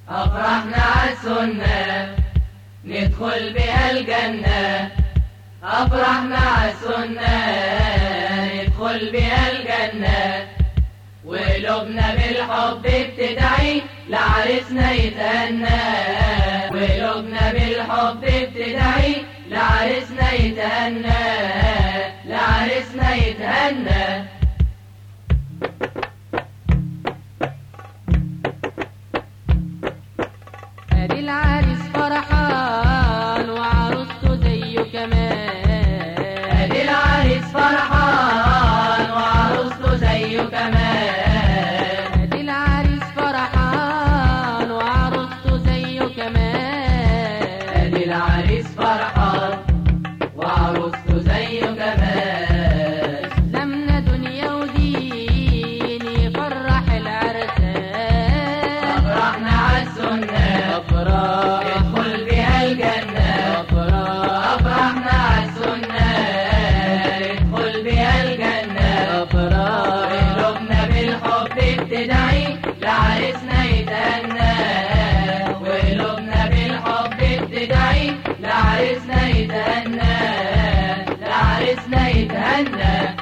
أفرحنا عالسنة ندخل بها الجنة أفرحنا عالسنة ندخل بها الجنة وقلوبنا بالحب بتدعي لعرسنا يتهنى وقلوبنا بالحب بتدعي لعرسنا يتهنى لعرسنا يتهنى ادي العريس فرحان وعروسته زيه كمان ادي العريس فرحان وعروسته زيه كمان ادي العريس فرحان وعروسته زيه كمان ادي العريس فرحان وعروسته زيه كمان لمنا دنيا ودين يفرح العرسان افرحنا عالسنة افراح ندخل بها الجنة افراح افرحنا عالسنة ندخل بها الجنة افراح وقلوبنا بالحب بتدعي لعرسنا يتهنى وقلوبنا بالحب بتدعي لعرسنا يتهنى لعرسنا يتهنى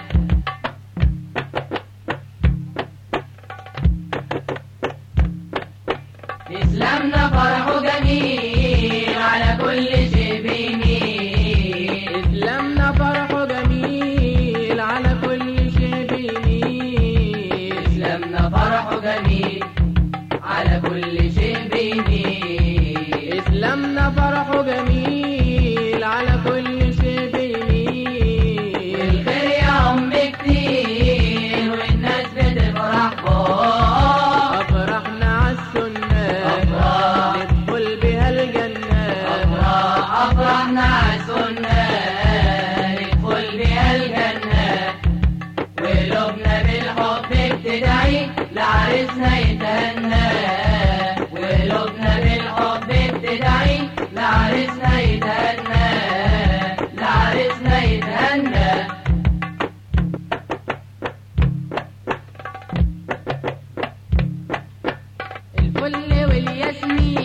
إسلامنا فرحه جميل على كل شيء بيميل اسلامنا فرحه جميل على كل شيء بيميل إسلامنا فرحه جميل على كل شيء بيميل اسلامنا فرحه جميل على كل شيء بيميل والخير يا أم كتير والناس بتفرح بوه افرحنا عالسنة أفراح. ندخل بها الجنة أفراح أفرحنا عالسنة ندخل بها الجنة وقلوبنا بالحب بتدعي لعرسنا يتهنى وقلوبنا بالحب بتدعي لعرسنا يتهنى لعرسنا يتهنى الفل والياسمين